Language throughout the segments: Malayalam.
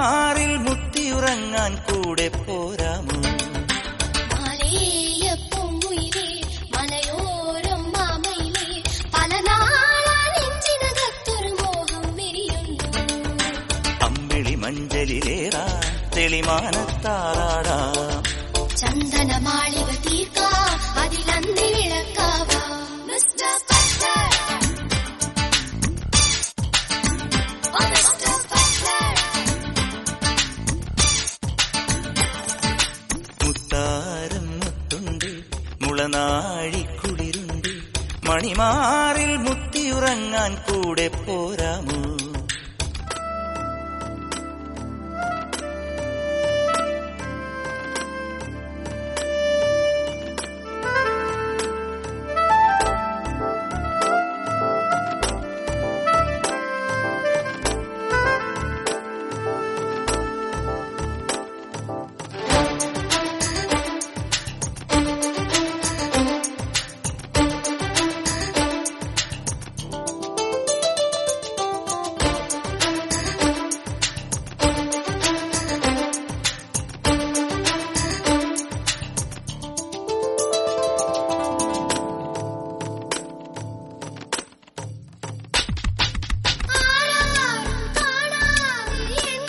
മണിമാറിൽ മുത്തിയുറങ്ങാൻ കൂടെ പോരാമോ മലയപ്പൊങ്കുയിലേ മലയോരം മാമയിലേ പല നാളാ നെഞ്ചിനകത്തൊരു മോഹം വിരിയുന്നു അമ്പിളി മഞ്ചലിലേറാ തെളിമാനത്താറാടാ ചന്ദന മാളിക തീർക്ക അതിലന്തി വിളക്കാവാ mister Butler oh mister Butler മുത്താരം മുത്തുണ്ട് മുളനാഴിക്കുളിരുണ്ട് മണിമാറിൽ മുത്തിയുറങ്ങാൻ കൂടെ പോരാമോ ആരാരും കാണാതെ എൻ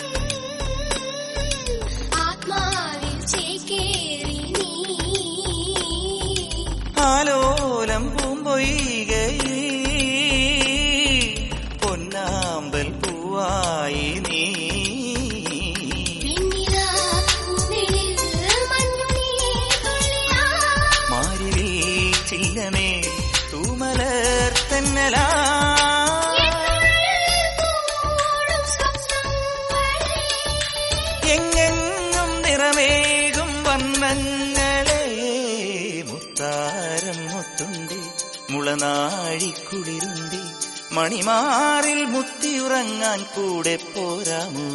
ആത്മാവിൽ ചേക്കേറി നീ ആലോലം പൂമ്പൊയ്കയിൽ പൊന്നാമ്പൽ പൂവായി നീ വെണ്ണിലാ പൂവിളിൽ മഞ്ഞുനീർത്തുള്ളിയാ മാരിവിൽ ചില്ലമേ തൂമലർ തെന്നലാ എന്നോടും സ്വപ്നങ്ങളെ എങ്ങെങ്ങും നിറമേകും വർണ്ണങ്ങളെ മുത്താരം മുത്തുണ്ടി മുളനാഴിക്കുളിരുണ്ടി മണിമാറിൽ മുത്തിയുറങ്ങാൻ കൂടെ പോരാമോ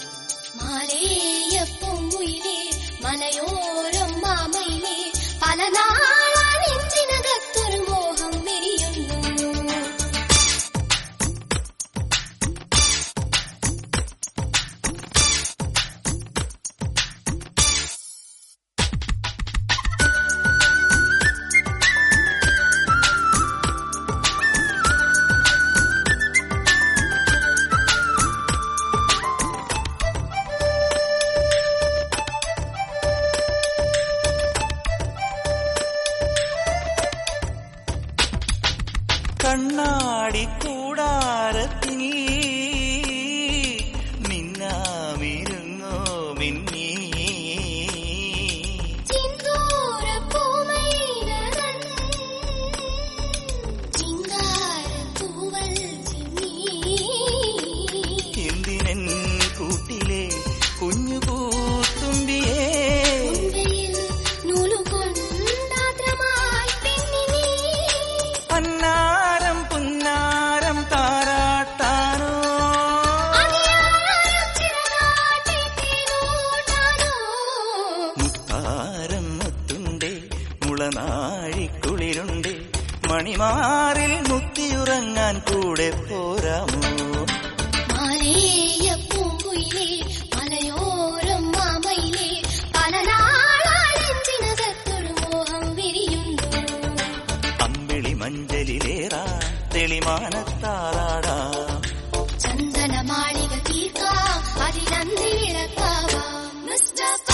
മാലേയപ്പൊങ്കുയിലേ മലയോരം മാമയിലേ പല നാളാ നെഞ്ചിനകത്തൊരു മോഹം വിരിയുന്നു കണ്ണാടി കൂടാരത്തിൽ മിന്നാമിരുന്നോ മിന്നീ ചിന്തൂര പൂമൈനതൻ ചിങ്കാര തൂവൽ ചിമ്മി എന്തിനൻ കൂട്ടിലെ കുഞ്ഞു പൂത്തുമ്പിയേ ഉൻവയിൽ നൂലുകൊണ്ടാദ്രമായി പിന്നിനി പന്നാരം പുന്നാരം താരാട്ടാനോ അതിയാരം ചിറകാട്ടി തേനോടാനോ മുത്താരം മുത്തുണ്ടേ മുളനാഴിക്കുളിരുണ്ടേ മണിമാറിൽ മുത്തിയുറങ്ങാൻ കൂടെ പോരാമോ മാലേയപ്പൂങ്കുയിലേ മലയോരം മാമയിലേ പല നാളാലെഞ്ചിനകത്തൊരു മോഹം വിരിയുന്നു അമ്പിളി മഞ്ചലിലേറാ തെളിമാനത്താറാടാ ചന്ദന മാളിക തീർക്ക അതിലന്തി വിളക്കാവാ മിസ്റ്റർ